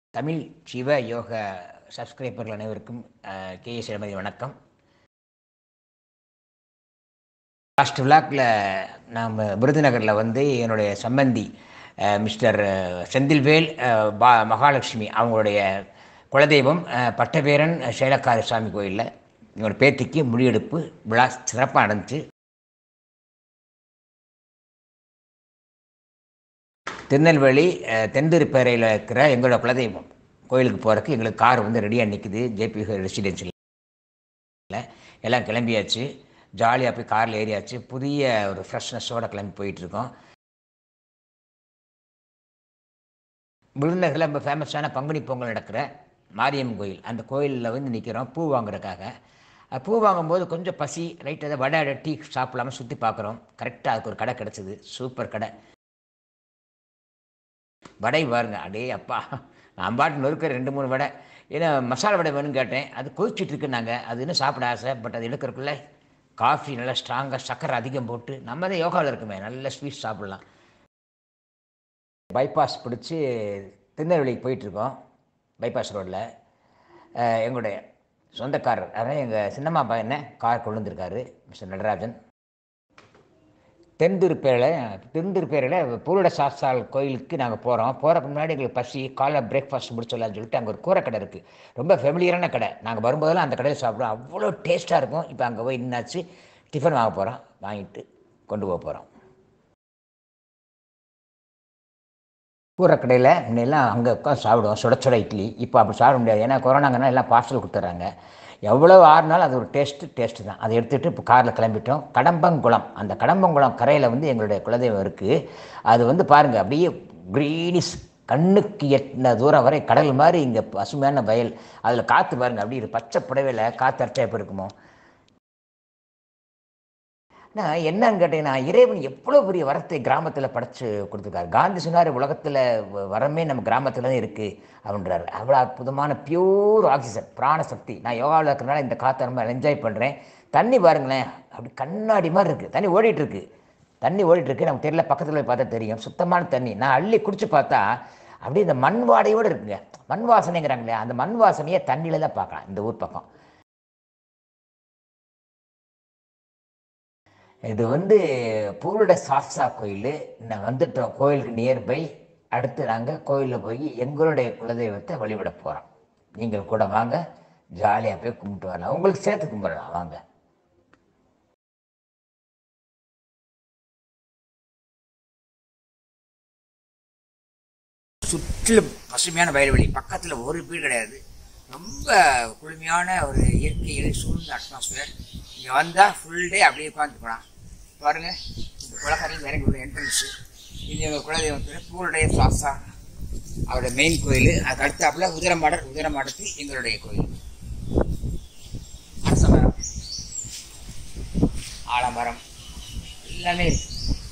தமிழ் சிவ யோக சப்ஸ்கிரைபர்கள் அனைவருக்கும் K S Ilamathi வணக்கம் லாஸ்ட் விழாக்கில் நாம் விருதுநகரில் வந்து என்னுடைய சம்பந்தி அஹ், மிஸ்டர் அஹ், செந்தில்வேல் அஹ், பா மகாலட்சுமி அவங்களுடைய குலதெய்வம் அஹ், பட்டபேரன் சேலக்கார சாமி கோயிலில் எங்களோட பேத்திக்கு முடியெடுப்பு விழா சிறப்பாக நடந்துச்சு திருநெல்வேலி அஹ், தென்திருப்பேரையில் இருக்கிற எங்களோட குலதெய்வம் கோயிலுக்கு போகிறதுக்கு எங்களுக்கு கார் வந்து ரெடியாக நிற்குது ஜேபி ரெசிடென்சியில் எல்லாம் கிளம்பியாச்சு ஜாலியாக போய் காரில் ஏறியாச்சு புதிய ஒரு ஃப்ரெஷ்னஸோடு கிளம்பி போயிட்டுருக்கோம் விருதுநகரில் ரொம்ப ஃபேமஸான பங்குனி பொங்கல் நடக்கிற மாரியம்மன் கோயில் அந்த கோயிலில் வந்து நிற்கிறோம் பூ வாங்குறதுக்காக அஹ் பூ வாங்கும்போது கொஞ்சம் பசி ரைட் அதை வடை அடை, டீ சாப்பிடாம சுற்றி பார்க்குறோம் கரெக்டாக அதுக்கு ஒரு கடை கிடச்சிது சூப்பர் கடை வடை பாருங்க அடே அப்பா நான் பாட்டு நொறுக்க ரெண்டு மூணு வடை ஏன்னா மசாலா வடை வேணும்னு கேட்டேன் அது கொதிச்சிட்டு இருக்குன்னாங்க அது இன்னும் சாப்பிட ஆசை பட் அது எடுக்கிறதுக்குள்ள காஃபி நல்லா ஸ்ட்ராங்காக சக்கரை அதிகம் போட்டு நம்ம தான் யோகாவில் இருக்குமே நல்ல ஸ்வீட் சாப்பிட்லாம் பைபாஸ் பிடிச்சி திருநெல்வேலிக்கு போயிட்டுருக்கோம் பைபாஸ் ரோட்டில் எங்களுடைய சொந்தக்காரர் அதாவது எங்கள் சின்னம்மா பையனை கார் கொண்டு வந்திருக்காரு மிஸ்டர் நடராஜன் தென்திருப்பேரில் தென்திருப்பேரில் பூரட சாஸ்தால் கோயிலுக்கு நாங்கள் போகிறோம் போகிறக்கு முன்னாடி எங்களுக்கு பசி காலைல பிரேக்ஃபாஸ்ட் முடிச்சிடலாம்னு சொல்லிட்டு அங்கே ஒரு கூரை கடை இருக்குது ரொம்ப ஃபெமிலியரான கடை நாங்கள் வரும்போதெல்லாம் அந்த கடையில் சாப்பிடுவோம் அவ்வளோ டேஸ்ட்டாக இருக்கும் இப்போ அங்கே போய் என்னாச்சு டிஃபன் வாங்க போகிறோம் வாங்கிட்டு கொண்டு போக போகிறோம் கூரை கடையில் முன்னெல்லாம் அங்கே உட்காந்து சாப்பிடுவோம் சுட சுட இட்லி இப்போ அப்படி சாப்பிட முடியாது ஏன்னா கொரோனாங்கன்னா எல்லாம் பார்சல் கொடுத்துட்றாங்க எவ்வளோ ஆறுனாலும் அது ஒரு டேஸ்ட்டு டேஸ்ட்டு தான் அதை எடுத்துகிட்டு இப்போ காரில் கிளம்பிட்டோம் கடம்பங்குளம் அந்த கடம்பங்குளம் கரையில் வந்து எங்களுடைய குலதெய்வம் இருக்குது அது வந்து பாருங்கள் அப்படியே க்ரீனிஸ் கண்ணுக்கு எட்டின தூரம் வரை கடல் மாதிரி இங்கே பசுமையான வயல் அதில் காற்று பாருங்கள் அப்படியே இது பச்சை புடவையில் காற்று அரைச்சா எப்படி இருக்குமோ நான் என்னன்னு கேட்டீங்கன்னா இறைவன் எவ்வளோ பெரிய வரத்தை கிராமத்தில் படைச்சு கொடுத்துருக்காரு காந்தி சொன்னார் உலகத்தில் வ- வரமே நம்ம கிராமத்தில் தான் இருக்குது அப்படின்றாரு அவ்வளோ அற்புதமான பியூர் ஆக்சிஜன் பிராணசக்தி நான் யோகாவில் இருக்கிறனால இந்த காற்றை ரொம்ப என்ஜாய் பண்ணுறேன் தண்ணி பாருங்களேன் அப்படி கண்ணாடி மாதிரி இருக்குது தண்ணி ஓடிட்டு இருக்கு தண்ணி ஓடிட்டு இருக்கு நமக்கு தெரியல பக்கத்தில் போய் பார்த்தா தெரியும் சுத்தமான தண்ணி நான் அள்ளி குடிச்சு பார்த்தா அப்படியே இந்த மண் வாடையோடு இருக்குங்க மண் வாசனைங்கிறாங்களே அந்த மண் வாசனையை தண்ணியில் தான் பார்க்கலாம் இந்த ஊர் பக்கம் இது வந்து பூருட சாஸ்தா கோயில் நான் வந்துட்டோம் கோயிலுக்கு நியர்பை அடுத்து நாங்கள் கோயிலில் போய் எங்களுடைய குலதெய்வத்தை வழிபட போகிறோம் நீங்கள் கூட வாங்க ஜாலியாக போய் கும்பிட்டு வரலாம் உங்களுக்கு சேர்த்து கும்பிடலாம் வாங்க சுற்றிலும் பசுமையான வயல்வெளி பக்கத்தில் ஒரு வீடு கிடையாது ரொம்ப குளுமையான ஒரு இயற்கையில் சூழ்ந்த அட்மாஸ்பியர் இங்கே வந்தால் ஃபுல் டே அப்படியே உட்காந்து போகலாம் பாருங்கள் இந்த குளக்கரையில் இறங்கி உள்ள என்ட்ரன்ஸு இது எங்கள் குலதெய்வத்தில் பூருடைய சாஸ்தா அவருடைய மெயின் கோயில் அதுக்கு அடுத்தாப்புல உதிரமாடர் உதிரமாடத்து எங்களுடைய கோயில் அரச மரம் ஆலமரம் எல்லாமே இருக்கு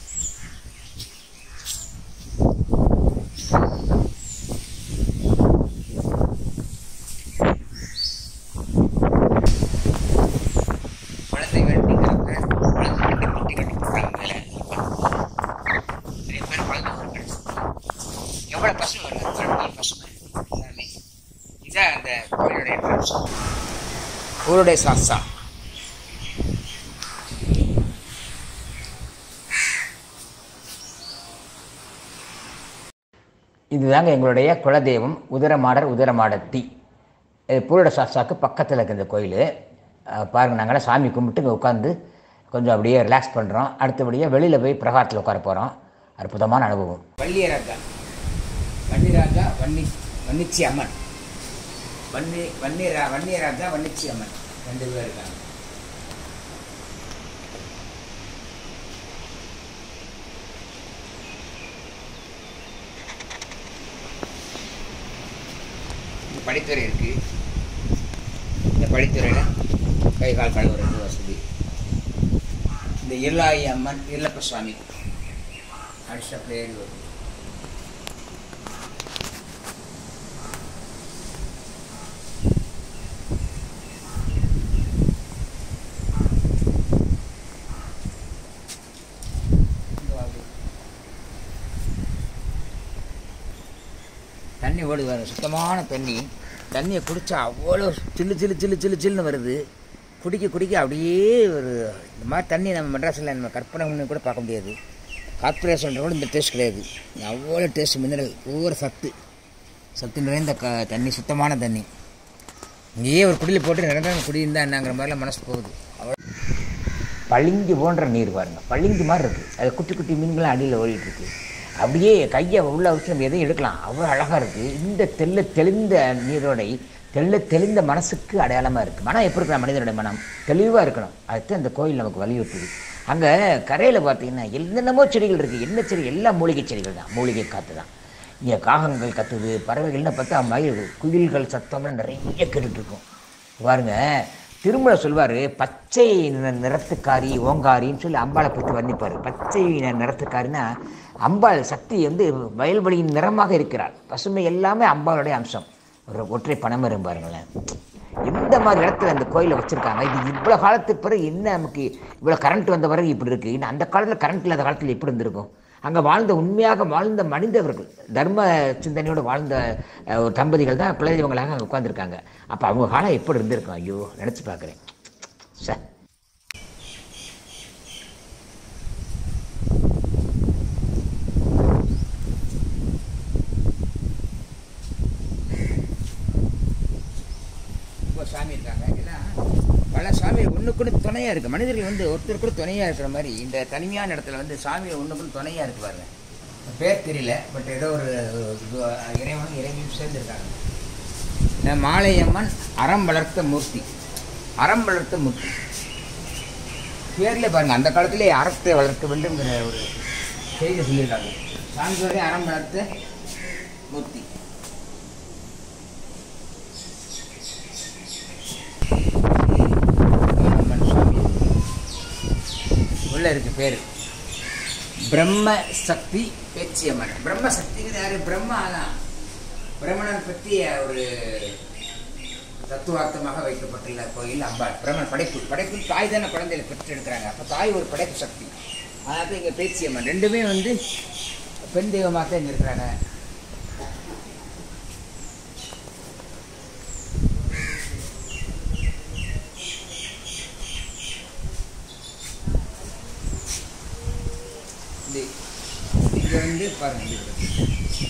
குழந்தை வேண்டிக்கிறாங்க குழந்தை வேண்டி குட்டி கட்டிக்கிறாங்க மேலே நிறைய பேர் குழந்தை ஒரு கிடைச்சு எவ்வளோ பசுமை வருது குழந்தை பசுமை எல்லாமே இதான் அந்த கோயிலுடைய entrance. ஊருடைய சாஸ்தா இதுதாங்க எங்களுடைய குலதெய்வம் உதிரமாடர் உதிரமாடத்தி இது பூரட சாஸ்தாக்கு பக்கத்தில் இருக்க இந்த கோயில் பாருங்கள் நாங்களாம் சாமி கும்பிட்டு இங்கே உட்காந்து கொஞ்சம் அப்படியே ரிலாக்ஸ் பண்ணுறோம் அடுத்தபடியாக வெளியில் போய் பிரகாரத்தில் உட்கார போகிறோம் அற்புதமான அனுபவம் வள்ளியராஜா வன்னிராஜா வன்னி வன்னிச்சி அம்மன் வன்னி வன்னிரா வன்னியராஜா வன்னிச்சி அம்மன் ரெண்டு பேர் இருக்காங்க இங்க படித்துறை இருக்கு இந்த படித்துறையில் கை கால் கழுவுறது வசதி இந்த இருளாயி அம்மன் இருளப்ப சுவாமி அடிச்ச பேர் வரும் தண்ணி ஓடுது பாருங்க சுத்தமான தண்ணி தண்ணியை குடிச்சா அவ்வளோ சில்லு சில்லு சில்லு சில்லு சில்லுன்னு வருது குடிக்க குடிக்க அப்படியே ஒரு இந்த மாதிரி தண்ணி நம்ம மெட்ராஸில் நம்ம கற்பனை பண்ணி கூட பார்க்க முடியாது கார்பரேஷன் கூட இந்த டேஸ்ட் கிடையாது அவ்வளோ டேஸ்ட் மினரல் ஒவ்வொரு சத்து சத்து நிறைந்த க தண்ணி சுத்தமான தண்ணி இங்கேயே ஒரு குடியில் போட்டு நிரந்தரம் குடியிருந்தா என்னங்கிற மாதிரிலாம் மனசு போகுது அவ்வளோ பளிங்கு போன்ற நீர் பாருங்க பளிங்கு மாதிரி இருக்குது அது குட்டி குட்டி மீன்கள்லாம் அடியில் ஓடிட்டு இருக்கு அப்படியே கையை உள்ள வச்சு நம்ம எதையும் எடுக்கலாம் அவ்வளோ அழகாக இருக்குது இந்த தெள்ள தெளிந்த நீரோடை தெள்ள தெளிந்த மனசுக்கு அடையாளமாக இருக்குது மனம் எப்படி இருக்கணும் மனிதனுடைய மனம் தெளிவாக இருக்கணும் அதுதான் இந்த கோயில் நமக்கு வலியுறுத்துது அங்கே கரையில் பார்த்தீங்கன்னா என்னென்னமோ செடிகள் இருக்குது என்ன செடி எல்லாம் மூலிகை செடிகள் தான் மூலிகை காற்று தான் இங்கே காகங்கள் கத்துது பறவைகள்னு பார்த்தா மயில் குயில்கள் சத்தம்லாம் நிறைய கேட்டுட்டு இருக்கும் பாருங்க திருமலை சொல்வார் பச்சை நி- நிறத்துக்காரி ஓங்காரின்னு சொல்லி அம்பாளை பற்றி வர்ணிப்பார் பச்சை நி- நிறத்துக்காரினா அம்பாள் சக்தி வந்து வயல்வெளியின் நிறமாக இருக்கிறாள் பசுமை எல்லாமே அம்பாளுடைய அம்சம் ஒரு ஒற்றை பனைமரம் பாருங்களேன் எந்த மாதிரி இடத்துல அந்த கோயிலை வச்சுருக்காங்க இது இவ்வளோ காலத்துக்கு பிறகு என்ன நமக்கு இவ்வளோ கரண்ட் வந்த பிறகு இப்படி இருக்குது இன்னும் அந்த காலத்தில் கரண்ட் இல்லாத காலத்தில் எப்படி இருந்திருக்கும் அங்கே வாழ்ந்த உண்மையாக வாழ்ந்த மனிதவர்கள் தர்ம சிந்தனையோடு வாழ்ந்த அஹ், ஒரு தம்பதிகள் தான் குலதெய்வங்களாக அங்கே உட்காந்துருக்காங்க அப்போ அவங்க காலம் எப்படி இருந்திருக்கும் ஐயோ நினச்சி பார்க்குறேன் சார் இப்போ சாமி இருக்காங்க இதெல்லாம் பல சாமி ஒன்றுக்குன்னு துணையாக இருக்குது மனிதர்கள் வந்து ஒருத்தர் கூட துணையாக இருக்கிற மாதிரி இந்த தனிமையான இடத்துல வந்து சாமி ஒன்றுக்குன்னு துணையாக இருக்கு பாருங்க பேர் தெரியல பட் ஏதோ ஒரு இது இறைவனும் இறைவியும் சேர்ந்துருக்காங்க இந்த மாலையம்மன் அறம் வளர்த்த மூர்த்தி அறம் வளர்த்த மூர்த்தி பேர்ல பாருங்க அந்த காலத்திலே அறத்தை வளர்க்க வேண்டும்ங்கிற ஒரு செய்தி சொல்லியிருக்காங்க சாமி சொல்றே அறம் வளர்த்த மூர்த்தி அம்மன் சுவாமி உள்ள இருக்கு பேரு பிரம்ம சக்தி பேச்சியம்மன் பிரம்ம சக்திங்கிறது யாரு பிரம்மா தான் பிரம்மணன் பற்றிய ஒரு தத்துவார்த்தமாக வைக்கப்பட்டுள்ள கோயில் அம்பாள் பிரம்மன் படைப்பு படைப்பில் தாய் தானே குழந்தைகளை பெற்றெடுக்கிறாங்க அப்போ தாய் ஒரு படைப்பு சக்தி அதாவது இங்கே பேச்சியம்மன் ரெண்டுமே வந்து பெண் தெய்வமாக தான் இங்கே இருக்கிறாங்க இது இங்கே வந்து பாருங்க இது இருக்கு.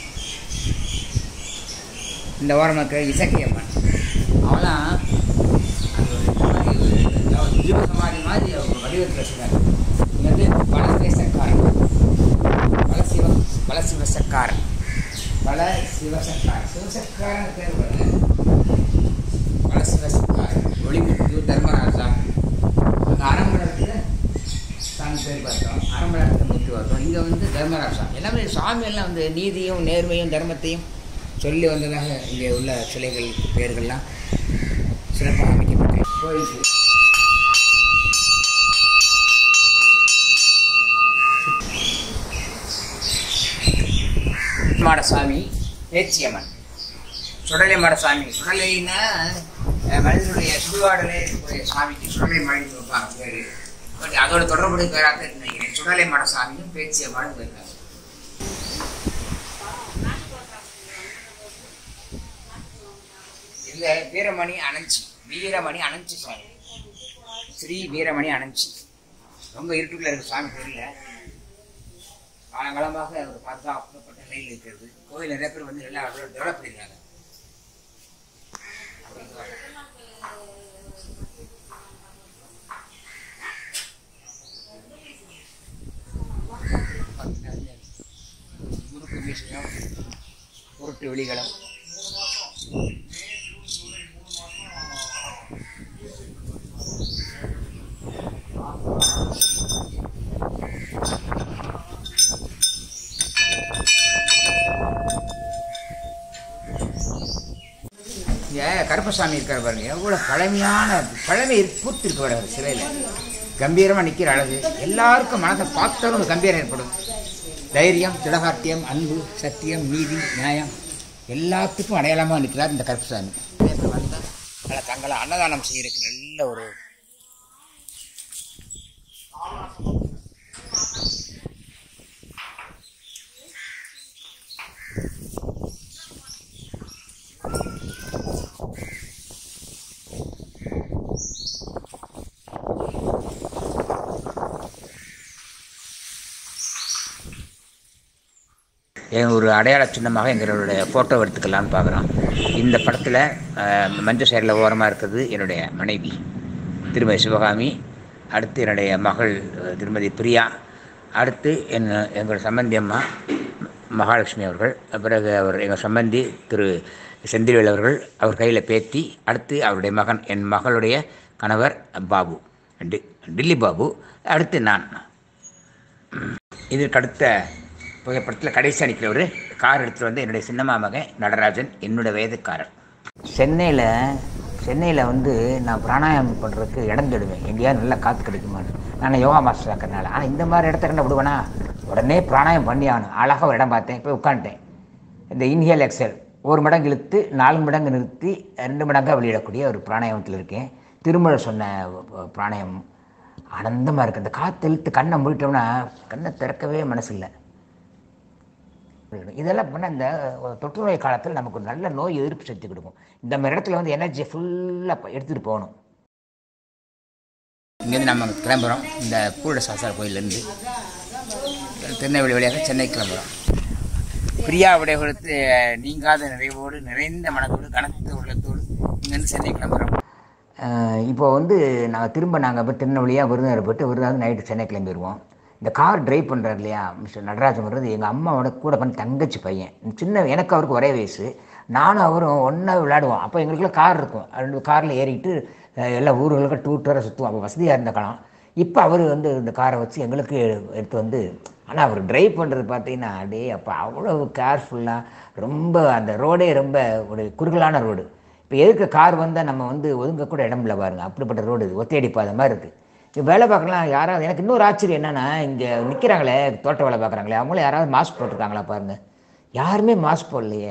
இந்த ஓரமாக இசக்கி அம்மன் அவெல்லாம் அது ஒரு இந்த மாதிரி ஒரு அதாவது ஜீவ சமாதி மாதிரி ஒரு வடிவத்தில் வச்சுருக்காங்க இங்கே வந்து பலசிவசக்காரன் பல சிவ பல சிவசக்காரன் பல சிவசக்காரன் சிவசக்காரன் பேர் பாருங்க பல சிவசக்காரன் ஒளிமுத்து தர்மராஜா அங்கே அரண்மனத்தில் சாமி பேர் பார்த்தோம் அரண்மனத்தில் முத்து பார்த்தோம் இங்கே வந்து தர்மராஜா எல்லாமே சாமி எல்லாம் வந்து நீதியும் நேர்மையும் தர்மத்தையும் சொல்லி வந்ததாக இங்கே உள்ள சிலைகளுக்கு பெயர்கள்லாம் சிறப்பாக அமைக்கப்பட்டு கோயிலுக்கு மாடசாமி பேச்சியம்மன் சுடலை மாடசாமி சுடலைன்னா அஹ், மனிதனுடைய சுடுகாடலே இருக்கக்கூடிய சாமிக்கு சுடலை மழை வைப்பாங்க பேர் பட் அதோட தொடர்புடைய பேராக நினைக்கிறேன் சுடலை மாடசாமியும் பேச்சியம்மன் போயிருக்காங்க இல்லை வீரமணி அனஞ்சி வீரமணி அனஞ்சி சாமி ஸ்ரீ வீரமணி அனஞ்சி ரொம்ப இருட்டுக்குள்ள இருக்கு சாமி தெரியல காலங்காலமாக ஒரு பாதுகாக்கப்பட்ட நிலையில் இருக்கிறது கோயில் நிறைய பேர் வந்து நல்லா டெவலப் பண்ணிருக்காங்க முறுக்கு மீசையும் உருட்டு வெளிகளும் இங்க கருப்பசாமி இருக்கார் பாருங்க எவ்வளோ பழமையான பழமை இருக்கு- பூத்து இருக்கு பாருங்க சிலையில் கம்பீரமாக நிற்கிற அழகு எல்லாருக்கும் மனதை பார்த்தாலும் ஒரு கம்பீரம் ஏற்படும் தைரியம் திடகாட்டியம் அன்பு சத்தியம் நீதி நியாயம் எல்லாத்துக்கும் அடையாளமாக நிற்கிறார் இந்த கருப்பசாமி வந்தால் நல்லா தங்களை அன்னதானம் செய்யறதுக்கு நல்ல ஒரு எங்க ஒரு அடையாள சின்னமாக எங்களுடைய ஃபோட்டோ எடுத்துக்கலாம்னு பார்க்குறோம் இந்த படத்தில் மஞ்சள் சேரில் ஓரமாக இருக்கிறது என்னுடைய மனைவி திருமதி சிவகாமி அடுத்து என்னுடைய மகள் அஹ், திருமதி பிரியா அடுத்து என் எங்கள் சம்பந்தி அம்மா மகாலட்சுமி அவர்கள் பிறகு அவர் எங்கள் சம்பந்தி திரு செந்தில்வேல் அவர்கள் அவர் கையில் பேத்தி அடுத்து அவருடைய மகன் என் மகளுடைய கணவர் பாபு டி டில்லி பாபு அடுத்து நான் இதற்கு அடுத்த புகைப்படத்தில் கடைசி நிற்கிறவர் கார் எடுத்துகிட்டு வந்து என்னுடைய சின்னம்மா மகன் நடராஜன் என்னுடைய வயதுக்காரர் சென்னையில் சென்னையில் வந்து நான் பிராணாயாமம் பண்ணுறதுக்கு இடம் தேடுவேன் எங்கேயாவது நல்லா காற்று கிடைக்குமான்னு நான் யோகா மாஸ்டர் ஆக்கிறனால ஆனால் இந்த மாதிரி இடத்த கண்ட விடுவேனா உடனே பிராணாயம் பண்ணி ஆகணும் அழகாக ஒரு இடம் பார்த்தேன் போய் உட்காந்துட்டேன் இந்த இன்ஹேல் எக்ஸல் ஒரு மடங்கு இழுத்து நாலு மடங்கு நிறுத்தி ரெண்டு மடங்காக வெளியிடக்கூடிய ஒரு பிராணாயாமத்தில் இருக்கேன் திருமழ சொன்ன பிராணாயம் ஆனந்தமாக இருக்குது அந்த காற்று இழுத்து கண்ணை மூடிட்டோம்னா கண்ணை திறக்கவே மனசு இல்லை இதெல்லாம் பண்ண இந்த தொற்று நோய் காலத்தில் நமக்கு ஒரு நல்ல நோய் எதிர்ப்பு சக்தி கொடுக்கும் இந்த மாதிரி இடத்துல வந்து எனர்ஜியை ஃபுல்லாக எடுத்துகிட்டு போகணும் இங்கேருந்து நம்ம கிளம்புறோம் இந்த பூட சாசார் கோயிலேருந்து திருநெல்வேலி வழியாக சென்னை கிளம்புறோம் பிரியா விடைகளுக்கு நீங்காத நிறைவோடு நிறைந்த மனத்தோடு கனத்த உள்ளத்தோடு இங்கேருந்து சென்னை கிளம்புறோம் இப்போ வந்து நாங்கள் திரும்ப நாங்கள் போய் திருநெல்வேலியாக விருதுநகர் போயிட்டு விருதுநகர் நைட்டு சென்னை கிளம்பிடுவோம் இந்த கார் டிரைவ் பண்ணுறாரு இல்லையா மிஸ்டர் நடராஜன் வர்றது எங்கள் அம்மாவோட கூட பண்ண தங்கச்சி பையன் சின்ன எனக்கு அவருக்கு ஒரே வயசு நானும் அவரும் ஒன்றா விளையாடுவோம் அப்போ எங்களுக்குள்ள கார் இருக்கும் ரெண்டு காரில் ஏறிட்டு அஹ், எல்லா ஊர்களுக்கும் டூ டூராக சுற்றுவோம் அப்போ வசதியாக இருந்த காலம் இப்போ அவர் வந்து இந்த காரை வச்சு எங்களுக்கு எடுத்து வந்து ஆனால் அவர் டிரைவ் பண்ணுறது பார்த்தீங்கன்னா அடே அப்போ அவ்வளோ கேர்ஃபுல்லாக ரொம்ப அந்த ரோடே ரொம்ப ஒரு குறுகலான ரோடு இப்போ எதுக்கு கார் வந்தால் நம்ம வந்து ஒதுங்க கூட இடம் இல்லை பாருங்க அப்படிப்பட்ட ரோடு இது ஒத்தையடி பாதை மாதிரி இருக்குது இப்போ வேலை பார்க்கலாம் யாராவது எனக்கு இன்னொரு ஆச்சரியம் என்னென்னா இங்கே நிற்கிறாங்களே தோட்ட வேலை பார்க்குறாங்களே அவங்களும் யாராவது மாஸ்க் போட்டிருக்காங்களா பாருங்க யாருமே மாஸ்க் போடலையே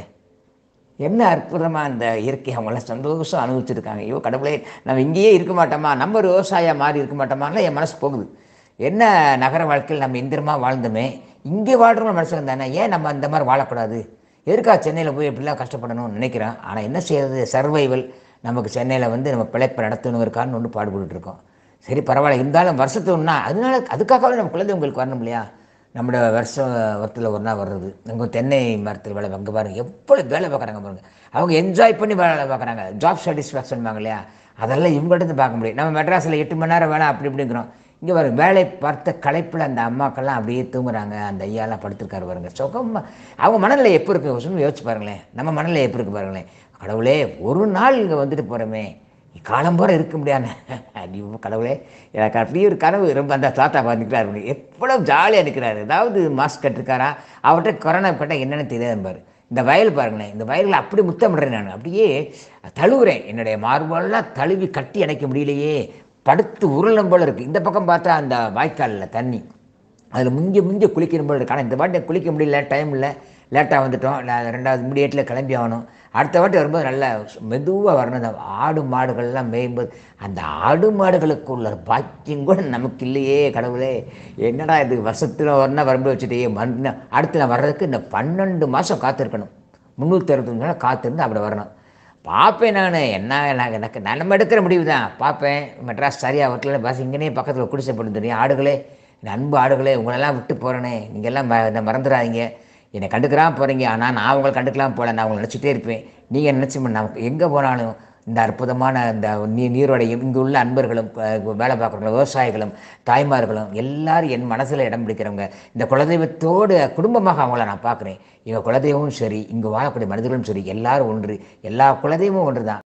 என்ன அற்புதமாக அந்த இயற்கை அவங்களாம் சந்தோஷம் அனுபவிச்சிருக்காங்க ஐயோ கடவுளே நம்ம இங்கேயே இருக்க மாட்டோமா நம்ம ஒரு விவசாயியா மாறி இருக்க மாட்டோமான்னு என் மனசு போகுது என்ன நகர வாழ்க்கையில் நம்ம இந்திரமாக வாழ்ந்தோமே இங்கே வாழ்கிறவங்க மனசில் தானே ஏன் நம்ம அந்த மாதிரி வாழக்கூடாது எதுக்கா சென்னையில் போய் எப்படிலாம் கஷ்டப்படணும்னு நினைக்கிறேன் ஆனால் என்ன செய்யறது சர்வைவல் நமக்கு சென்னையில் வந்து நம்ம பிழைப்பை நடத்தணுங்கிறக்கான்னு ஒன்று பாடுபட்டு இருக்கோம் சரி பரவாயில்ல இருந்தாலும் வருஷத்து ஒன்றா அதனால அதுக்காகவே நம்ம குழந்தைங்களுக்கு வரணும் இல்லையா நம்மளோட வருஷம் வருத்தில் ஒரு நாள் வர்றது அங்கே தென்னை மரத்தில் வேலை அங்கே பாருங்க எவ்வளோ வேலை பார்க்குறாங்க பாருங்க அவங்க என்ஜாய் பண்ணி வேலை பார்க்குறாங்க ஜாப் சாட்டிஸ்ஃபேக்ஷன் வாங்க இல்லையா அதெல்லாம் இவங்கள்ட்ட இருந்து பார்க்க முடியும் நம்ம மெட்ராஸில் எட்டு மணி நேரம் வேலை அப்படி இப்படிங்கிறோம் இங்கே பாருங்க வேலை பார்த்த களைப்பில் அந்த அம்மாக்கெல்லாம் அப்படியே தூங்குறாங்க அந்த ஐயாலாம் படுத்திருக்காரு பாருங்க சுகமாக அவங்க மனநிலை எப்போ இருக்கு சும்மா யோசிச்சு பாருங்களேன் நம்ம மனநிலை எப்படி இருக்கு பாருங்களேன் கடவுளே ஒரு நாள் இங்கே வந்துட்டு போகிறோமே காலம் போற இருக்க முடியாது ஐயோ கடவுளே எனக்கு அப்படியே ஒரு கனவு ரொம்ப அந்த தாத்தா பார்த்துக்கிறாரு எவ்வளோ ஜாலியாக நிற்கிறாரு ஏதாவது மாஸ்க் கட்டிருக்காரா அவர்கிட்ட கொரோனா பட்டால் என்னென்னு தெரியாது பாரு இந்த வயல் பாருங்களேன் இந்த வயலில் அப்படி முத்தமிடுறேன் நான் அப்படியே தழுவுறேன் என்னுடைய மார்பெல்லாம் தழுவி கட்டி அணைக்க முடியலையே படுத்து உருளும் போல இருக்குது இந்த பக்கம் பார்த்தா அந்த வாய்க்காலில் தண்ணி அதில் முங்கி முங்கி குளிக்கணும் போல இருக்கு ஆனால் இந்த வாட்டி குளிக்க முடியல டைம் இல்லை லேட்டாக வந்துட்டோம் நான் ரெண்டாவது இமிடியேட்டில் கிளம்பி ஆகணும் அடுத்த வாட்டி வரும்போது நல்லா மெதுவாக வரணும் இந்த ஆடு மாடுகள்லாம் மேயும்போது அந்த ஆடு மாடுகளுக்கு உள்ள பாக்கியம் கூட நமக்கு இல்லையே கடவுளே என்னடா இது வருஷத்தில் ஒன்றா வரும்போது வச்சுட்டே மண் அடுத்து நான் வர்றதுக்கு இந்த பன்னெண்டு மாதம் காத்திருக்கணும் முந்நூற்றி அறுபத்தஞ்சு நாள் காத்திருந்து அப்படி வரணும் பார்ப்பேன் நான் என்ன எனக்கு எனக்கு நான் நம்ம எடுக்கிற முடிவு தான் பார்ப்பேன் மெட்ராஸ் சரியாக வரல பஸ் இங்கேனே பக்கத்தில் குடிசை போட்டு தெரியும் ஆடுகளே என் அன்பு ஆடுகளே உங்களெல்லாம் விட்டு போகிறேனே நீங்கள்லாம் ம என்னை மறந்துடாதீங்க என்னை கண்டுக்கலாம் போகிறீங்க ஆனால் நான் உங்களை கண்டுக்கலாம் போகல நான் உங்களை நினச்சிட்டே இருப்பேன் நீங்கள் நினச்சி நமக்கு எங்கே போனாலும் இந்த அற்புதமான இந்த நீ நீரோடையும் இங்கே உள்ள அன்பர்களும் அஹ், வேலை பார்க்குறவங்க விவசாயிகளும் தாய்மார்களும் எல்லாரும் என் மனசில் இடம் பிடிக்கிறவங்க இந்த குலதெய்வத்தோடு குடும்பமாக அவங்கள நான் பார்க்குறேன் எங்கள் குலதெய்வமும் சரி இங்கே வாழக்கூடிய மனிதர்களும் சரி எல்லாரும் ஒன்று எல்லா குலதெய்வமும் ஒன்று தான்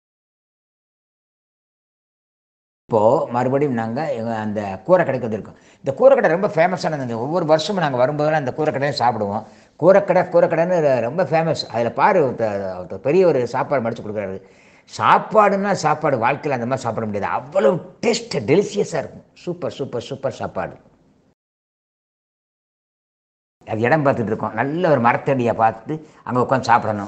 இப்போது மறுபடியும் நாங்கள் எங்கள் அந்த கூரைக்கடைக்கு வந்திருக்கோம் இந்த கூரைக்கடை ரொம்ப ஃபேமஸானது இந்த ஒவ்வொரு வருஷமும் நாங்கள் வரும்போதெல்லாம் அந்த கூரைக்கடையும் சாப்பிடுவோம் கூரைக்கடை கூரைக்கடைன்னு ரொம்ப ஃபேமஸ் அதில் பாரு ஒருத்தர் ஒருத்தர் பெரிய ஒரு சாப்பாடு மடிச்சு கொடுக்குறாரு சாப்பாடுன்னா சாப்பாடு வாழ்க்கையில் அந்த மாதிரி சாப்பிட முடியாது அவ்வளோ டேஸ்ட் டெலிஷியஸாக இருக்கும் சூப்பர் சூப்பர் சூப்பர் சாப்பாடு அது இடம் பார்த்துட்டு இருக்கோம் நல்ல ஒரு மரத்தடியை பார்த்து அங்கே உட்காந்து சாப்பிடணும்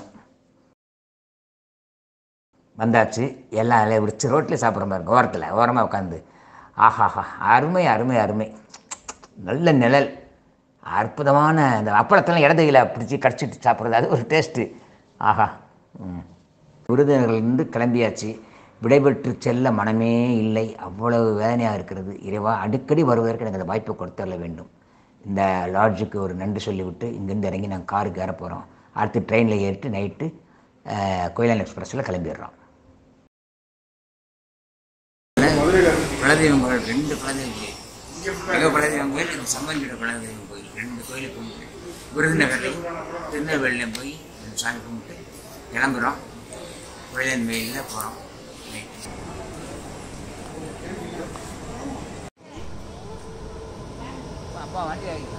வந்தாச்சு எல்லாம் இலையை விடிச்சு ரோட்டில் சாப்பிட்ற மாதிரி ஓரத்தில் ஓரமாக உட்காந்து ஆஹாஹா அருமை அருமை அருமை நல்ல நிழல் அற்புதமான இந்த அப்பளத்தெல்லாம் இடதுகையில் பிடிச்சி கடிச்சிட்டு சாப்பிட்றது அது ஒரு டேஸ்ட்டு ஆஹா ம் விருதுநகர்லேருந்து கிளம்பியாச்சு விடைபெற்று செல்ல மனமே இல்லை அவ்வளவு வேதனையாக இருக்கிறது இறைவா அடிக்கடி வருவதற்கு எனக்கு அந்த வாய்ப்பை கொடுத்தரல வேண்டும் இந்த லாட்ஜுக்கு ஒரு நன்றி சொல்லிவிட்டு இங்கேருந்து இறங்கி நாங்கள் காருக்கு ஏற போகிறோம் அடுத்து ட்ரெயினில் ஏறிட்டு நைட்டு கோயிலான் எக்ஸ்பிரஸில் கிளம்பிடுறோம் குலதெய்வம் கோயில் ரெண்டு குலதெய்வம் கோயில் எங்கள் குலதெய்வம் கோயில் எங்கள் சம்பந்தியோட குலதெய்வம் கோயில் ரெண்டு கோயிலுக்கு கும்பிட்டு விருதுநகர்லையும் திருநெல்வேலியும் போய் ரெண்டு சாமி கும்பிட்டு கிளம்புறோம் கோயிலன் வெயிலில் போகிறோம் நைட்டு அப்பா வண்டி ஆகி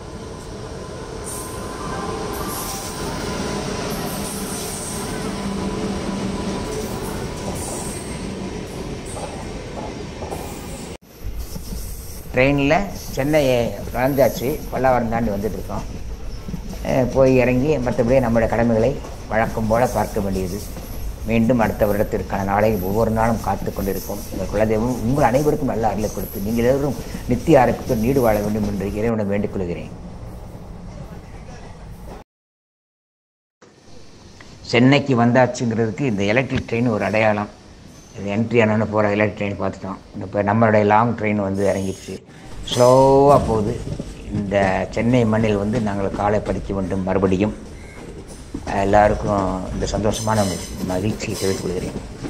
ட்ரெயினில் சென்னை கலந்தாச்சு பல்லாவரம் தாண்டி வந்துட்டு இருக்கோம் அஹ் போய் இறங்கி மற்றபடி நம்முடைய கடமைகளை வழக்கம் போல பார்க்க வேண்டியது மீண்டும் அடுத்த வருடத்திற்கான நாளை ஒவ்வொரு நாளும் காத்து கொண்டிருக்கும் எங்கள் குலதெய்வம் உங்கள் அனைவருக்கும் நல்ல அருளை கொடுத்து நீங்கள் எல்லோரும் நித்திய ஆரோக்கியத்துடன் நீடு வாழ வேண்டும் என்று இறைவனை வேண்டிக் கொள்கிறேன் சென்னைக்கு வந்தாச்சுங்கிறதுக்கு இந்த எலக்ட்ரிக் ட்ரெயின் ஒரு அடையாளம் இது என்ட்ரி ஆனோன்னு போகிற எலக்ட்ரிக் ட்ரெயின் பார்த்துட்டோம் இப்போ நம்மளுடைய லாங் ட்ரெயின் வந்து இறங்கிடுச்சு ஸ்லோவாக போகுது இந்த சென்னை மண்ணில் வந்து நாங்கள் காலை பதிக்க வேண்டும் மறுபடியும் எல்லாருக்கும் இந்த சந்தோஷமான மகிழ்ச்சியை தெரிவித்துக் கொள்கிறேன்